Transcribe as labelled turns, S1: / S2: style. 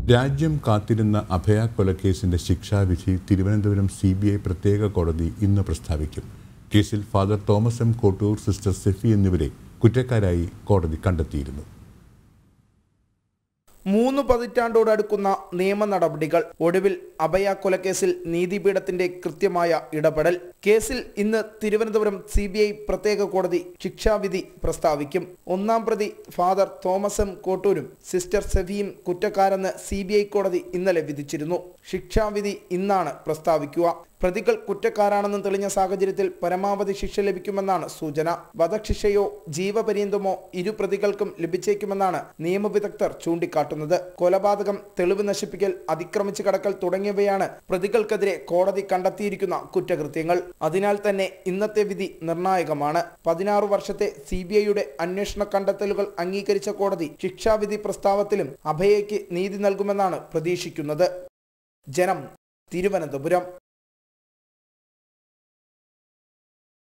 S1: രാജ്യം കാത്തിരുന്ന അഭയ കൊലക്കേസിന്റെ ശിക്ഷാവിധി തിരുവനന്തപുരം സി ബി ഐ പ്രത്യേക കോടതി ഇന്ന് പ്രസ്താവിക്കും കേസിൽ Father Thomas M Kottoor Sister Sephy എന്നിവരെ കുറ്റക്കാരായി കോടതി കണ്ടെത്തിയിരുന്നു
S2: മൂന്ന് പതിറ്റാണ്ടോടടുക്കുന്ന നിയമ നടപടികൾ ഒടുവിൽ അഭയ കൊലക്കേസിൽ നീതിപീഠത്തിന്റെ കൃത്യമായ ഇടപെടൽ കേസിൽ ഇന്ന് തിരുവനന്തപുരം സി ബി ഐ പ്രത്യേക കോടതി ശിക്ഷാവിധി പ്രസ്താവിക്കും ഒന്നാം പ്രതി ഫാദർ തോമസ് എം കോട്ടൂരും സിസ്റ്റർ സെഫിയും കുറ്റക്കാരെന്ന് സി ബി ഐ കോടതി ഇന്നലെ വിധിച്ചിരുന്നു ശിക്ഷാവിധി ഇന്നാണ് പ്രസ്താവിക്കുക പ്രതികൾ കുറ്റക്കാരാണെന്ന് തെളിഞ്ഞ സാഹചര്യത്തിൽ പരമാവധി ശിക്ഷ ലഭിക്കുമെന്നാണ് സൂചന വധശിക്ഷയോ ജീവപര്യന്തമോ ഇരു പ്രതികൾക്കും ലഭിച്ചേക്കുമെന്നാണ് നിയമവിദഗ്ധർ ചൂണ്ടിക്കാട്ടുന്നത് കൊലപാതകം തെളിവ് നശിപ്പിക്കൽ അതിക്രമിച്ചു കടക്കൽ തുടങ്ങിയവയാണ് പ്രതികൾക്കെതിരെ കോടതി കണ്ടെത്തിയിരിക്കുന്ന കുറ്റകൃത്യങ്ങൾ അതിനാൽ തന്നെ ഇന്നത്തെ വിധി നിർണായകമാണ് പതിനാറ് വർഷത്തെ സി ബി ഐയുടെ അന്വേഷണ കണ്ടെത്തലുകൾ അംഗീകരിച്ച കോടതി ശിക്ഷാവിധി പ്രസ്താവത്തിലും അഭയയ്ക്ക് നീതി നൽകുമെന്നാണ് പ്രതീക്ഷിക്കുന്നത് ജനം തിരുവനന്തപുരം